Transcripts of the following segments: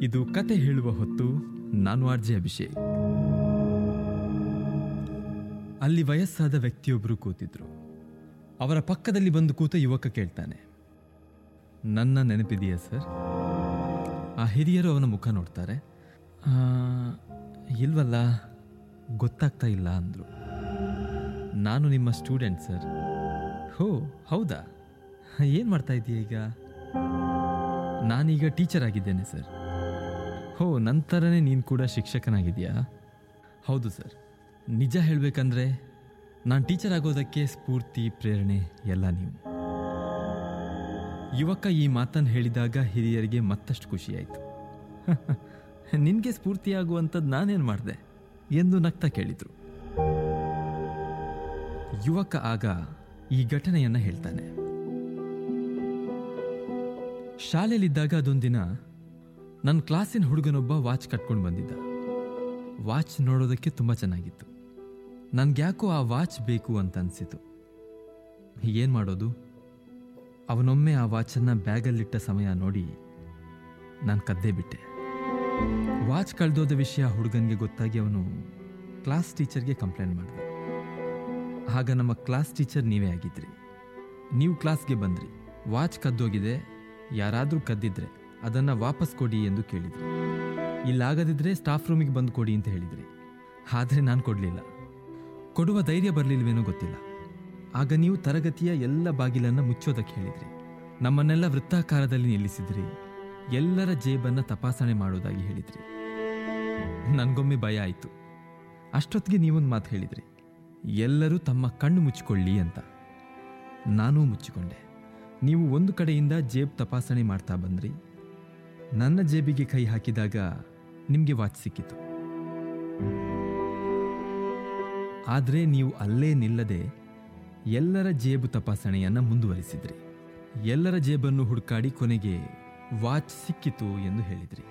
ಇದು ಕತೆ ಹೇಳುವ ಹೊತ್ತು ನಾನು ಆರ್ಜೆ ಅಭಿಷೇಕ್ ಅಲ್ಲಿ ವಯಸ್ಸಾದ ವ್ಯಕ್ತಿಯೊಬ್ಬರು ಕೂತಿದ್ರು ಅವರ ಪಕ್ಕದಲ್ಲಿ ಬಂದು ಕೂತ ಯುವಕ ಕೇಳ್ತಾನೆ ನನ್ನ ನೆನಪಿದೆಯಾ ಸರ್ ಆ ಹಿರಿಯರು ಅವನ ಮುಖ ನೋಡ್ತಾರೆ "ಆ, ಇಲ್ವಲ್ಲ ಗೊತ್ತಾಗ್ತಾ ಇಲ್ಲ ಅಂದರು ನಾನು ನಿಮ್ಮ ಸ್ಟೂಡೆಂಟ್ ಸರ್ ಹೋ ಹೌದಾ ಏನು ಮಾಡ್ತಾ ಇದ್ದೀಯ ಈಗ ನಾನೀಗ ಟೀಚರ್ ಆಗಿದ್ದೇನೆ ಸರ್ ಹೋ ನಂತರನೇ ನೀನು ಕೂಡ ಶಿಕ್ಷಕನಾಗಿದೆಯಾ ಹೌದು ಸರ್ ನಿಜ ಹೇಳಬೇಕಂದ್ರೆ ನಾನು ಟೀಚರ್ ಆಗೋದಕ್ಕೆ ಸ್ಫೂರ್ತಿ ಪ್ರೇರಣೆ ಎಲ್ಲ ನೀವು ಯುವಕ ಈ ಮಾತನ್ನು ಹೇಳಿದಾಗ ಹಿರಿಯರಿಗೆ ಮತ್ತಷ್ಟು ಖುಷಿಯಾಯಿತು ನಿನಗೆ ಸ್ಫೂರ್ತಿಯಾಗುವಂಥದ್ದು ನಾನೇನು ಮಾಡಿದೆ ಎಂದು ನಗ್ತಾ ಕೇಳಿದರು ಯುವಕ ಆಗ ಈ ಘಟನೆಯನ್ನು ಹೇಳ್ತಾನೆ ಶಾಲೆಯಲ್ಲಿದ್ದಾಗ ಅದೊಂದಿನ ನನ್ನ ಕ್ಲಾಸಿನ ಹುಡುಗನೊಬ್ಬ ವಾಚ್ ಕಟ್ಕೊಂಡು ಬಂದಿದ್ದ ವಾಚ್ ನೋಡೋದಕ್ಕೆ ತುಂಬ ಚೆನ್ನಾಗಿತ್ತು ನನ್ಗ್ಯಾಕೋ ಆ ವಾಚ್ ಬೇಕು ಅಂತ ಅನಿಸಿತು ಏನು ಮಾಡೋದು ಅವನೊಮ್ಮೆ ಆ ವಾಚನ್ನು ಬ್ಯಾಗಲ್ಲಿಟ್ಟ ಸಮಯ ನೋಡಿ ನಾನು ಕದ್ದೇ ಬಿಟ್ಟೆ ವಾಚ್ ಕಳೆದೋದ ವಿಷಯ ಹುಡುಗನಿಗೆ ಗೊತ್ತಾಗಿ ಅವನು ಕ್ಲಾಸ್ ಟೀಚರ್ಗೆ ಕಂಪ್ಲೇಂಟ್ ಮಾಡಿದ ಆಗ ನಮ್ಮ ಕ್ಲಾಸ್ ಟೀಚರ್ ನೀವೇ ಆಗಿದ್ರಿ ನೀವು ಕ್ಲಾಸ್ಗೆ ಬಂದ್ರಿ ವಾಚ್ ಕದ್ದೋಗಿದೆ ಯಾರಾದರೂ ಕದ್ದಿದ್ರೆ ಅದನ್ನು ವಾಪಸ್ ಕೊಡಿ ಎಂದು ಕೇಳಿದ್ರಿ ಇಲ್ಲಾಗದಿದ್ರೆ ಸ್ಟಾಫ್ ರೂಮಿಗೆ ಬಂದು ಕೊಡಿ ಅಂತ ಹೇಳಿದ್ರಿ ಆದರೆ ನಾನು ಕೊಡಲಿಲ್ಲ ಕೊಡುವ ಧೈರ್ಯ ಬರಲಿಲ್ವೇನೋ ಗೊತ್ತಿಲ್ಲ ಆಗ ನೀವು ತರಗತಿಯ ಎಲ್ಲ ಬಾಗಿಲನ್ನು ಮುಚ್ಚೋದಕ್ಕೆ ಹೇಳಿದ್ರಿ ನಮ್ಮನ್ನೆಲ್ಲ ವೃತ್ತಾಕಾರದಲ್ಲಿ ನಿಲ್ಲಿಸಿದ್ರಿ ಎಲ್ಲರ ಜೇಬನ್ನು ತಪಾಸಣೆ ಮಾಡೋದಾಗಿ ಹೇಳಿದ್ರಿ ನನಗೊಮ್ಮೆ ಭಯ ಆಯಿತು ಅಷ್ಟೊತ್ತಿಗೆ ನೀವೊಂದು ಮಾತು ಹೇಳಿದ್ರಿ ಎಲ್ಲರೂ ತಮ್ಮ ಕಣ್ಣು ಮುಚ್ಚಿಕೊಳ್ಳಿ ಅಂತ ನಾನೂ ಮುಚ್ಚಿಕೊಂಡೆ ನೀವು ಒಂದು ಕಡೆಯಿಂದ ಜೇಬ್ ತಪಾಸಣೆ ಮಾಡ್ತಾ ಬಂದ್ರಿ ನನ್ನ ಜೇಬಿಗೆ ಕೈ ಹಾಕಿದಾಗ ನಿಮಗೆ ವಾಚ್ ಸಿಕ್ಕಿತು ಆದರೆ ನೀವು ಅಲ್ಲೇ ನಿಲ್ಲದೆ ಎಲ್ಲರ ಜೇಬು ತಪಾಸಣೆಯನ್ನು ಮುಂದುವರಿಸಿದ್ರಿ ಎಲ್ಲರ ಜೇಬನ್ನು ಹುಡುಕಾಡಿ ಕೊನೆಗೆ ವಾಚ್ ಸಿಕ್ಕಿತು ಎಂದು ಹೇಳಿದ್ರಿ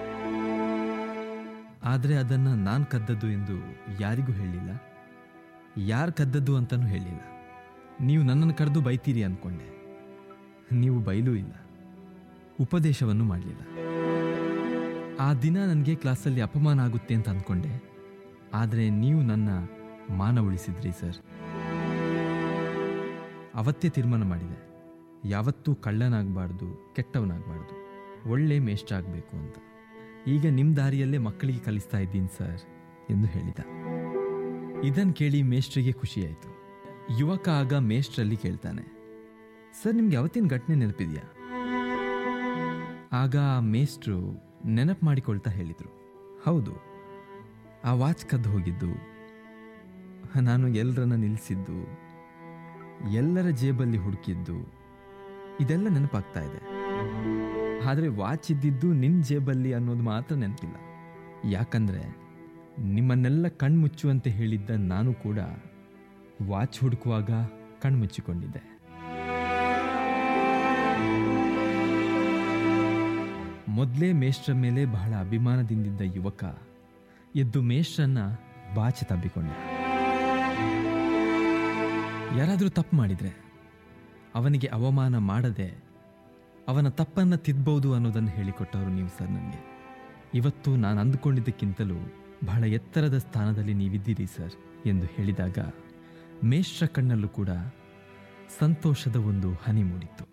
ಆದರೆ ಅದನ್ನು ನಾನು ಕದ್ದದ್ದು ಎಂದು ಯಾರಿಗೂ ಹೇಳಿಲ್ಲ ಯಾರು ಕದ್ದದ್ದು ಅಂತಲೂ ಹೇಳಿಲ್ಲ ನೀವು ನನ್ನನ್ನು ಕರೆದು ಬೈತೀರಿ ಅಂದ್ಕೊಂಡೆ ನೀವು ಬೈಲೂ ಇಲ್ಲ ಉಪದೇಶವನ್ನು ಮಾಡಲಿಲ್ಲ ಆ ದಿನ ನನಗೆ ಕ್ಲಾಸಲ್ಲಿ ಅಪಮಾನ ಆಗುತ್ತೆ ಅಂತ ಅಂದ್ಕೊಂಡೆ ಆದರೆ ನೀವು ನನ್ನ ಮಾನ ಉಳಿಸಿದ್ರಿ ಸರ್ ಅವತ್ತೇ ತೀರ್ಮಾನ ಮಾಡಿದೆ ಯಾವತ್ತೂ ಕಳ್ಳನಾಗಬಾರ್ದು ಕೆಟ್ಟವನಾಗಬಾರ್ದು ಒಳ್ಳೆ ಮೇಷ್ಟ್ರ ಆಗಬೇಕು ಅಂತ ಈಗ ನಿಮ್ಮ ದಾರಿಯಲ್ಲೇ ಮಕ್ಕಳಿಗೆ ಕಲಿಸ್ತಾ ಇದ್ದೀನಿ ಸರ್ ಎಂದು ಹೇಳಿದ ಇದನ್ನು ಕೇಳಿ ಮೇಷ್ಟ್ರಿಗೆ ಖುಷಿಯಾಯಿತು ಯುವಕ ಆಗ ಮೇಷ್ಟ್ರಲ್ಲಿ ಕೇಳ್ತಾನೆ ಸರ್ ನಿಮ್ಗೆ ಯಾವತ್ತಿನ ಘಟನೆ ನೆನಪಿದೆಯಾ ಆಗ ಆ ಮೇಷ್ಟ್ರು ನೆನಪು ಮಾಡಿಕೊಳ್ತಾ ಹೇಳಿದರು ಹೌದು ಆ ವಾಚ್ ಕದ್ದು ಹೋಗಿದ್ದು ನಾನು ಎಲ್ಲರನ್ನ ನಿಲ್ಲಿಸಿದ್ದು ಎಲ್ಲರ ಜೇಬಲ್ಲಿ ಹುಡುಕಿದ್ದು ಇದೆಲ್ಲ ನೆನಪಾಗ್ತಾ ಇದೆ ಆದರೆ ವಾಚ್ ಇದ್ದಿದ್ದು ನಿನ್ನ ಜೇಬಲ್ಲಿ ಅನ್ನೋದು ಮಾತ್ರ ನೆನಪಿಲ್ಲ ಯಾಕಂದರೆ ನಿಮ್ಮನ್ನೆಲ್ಲ ಕಣ್ಮುಚ್ಚುವಂತೆ ಹೇಳಿದ್ದ ನಾನು ಕೂಡ ವಾಚ್ ಹುಡುಕುವಾಗ ಕಣ್ಮುಚ್ಚಿಕೊಂಡಿದ್ದೆ ಮೊದಲೇ ಮೇಷ್ಟ್ರ ಮೇಲೆ ಬಹಳ ಅಭಿಮಾನದಿಂದಿದ್ದ ಯುವಕ ಎದ್ದು ಮೇಷ್ಟ್ರನ್ನ ಬಾಚಿ ತಬ್ಬಿಕೊಂಡ ಯಾರಾದರೂ ತಪ್ಪು ಮಾಡಿದರೆ ಅವನಿಗೆ ಅವಮಾನ ಮಾಡದೆ ಅವನ ತಪ್ಪನ್ನು ತಿದ್ದಬಹುದು ಅನ್ನೋದನ್ನು ಹೇಳಿಕೊಟ್ಟವರು ನೀವು ಸರ್ ನನಗೆ ಇವತ್ತು ನಾನು ಅಂದುಕೊಂಡಿದ್ದಕ್ಕಿಂತಲೂ ಬಹಳ ಎತ್ತರದ ಸ್ಥಾನದಲ್ಲಿ ನೀವಿದ್ದೀರಿ ಸರ್ ಎಂದು ಹೇಳಿದಾಗ ಮೇಷ್ಟ್ರ ಕಣ್ಣಲ್ಲೂ ಕೂಡ ಸಂತೋಷದ ಒಂದು ಹನಿ ಮೂಡಿತ್ತು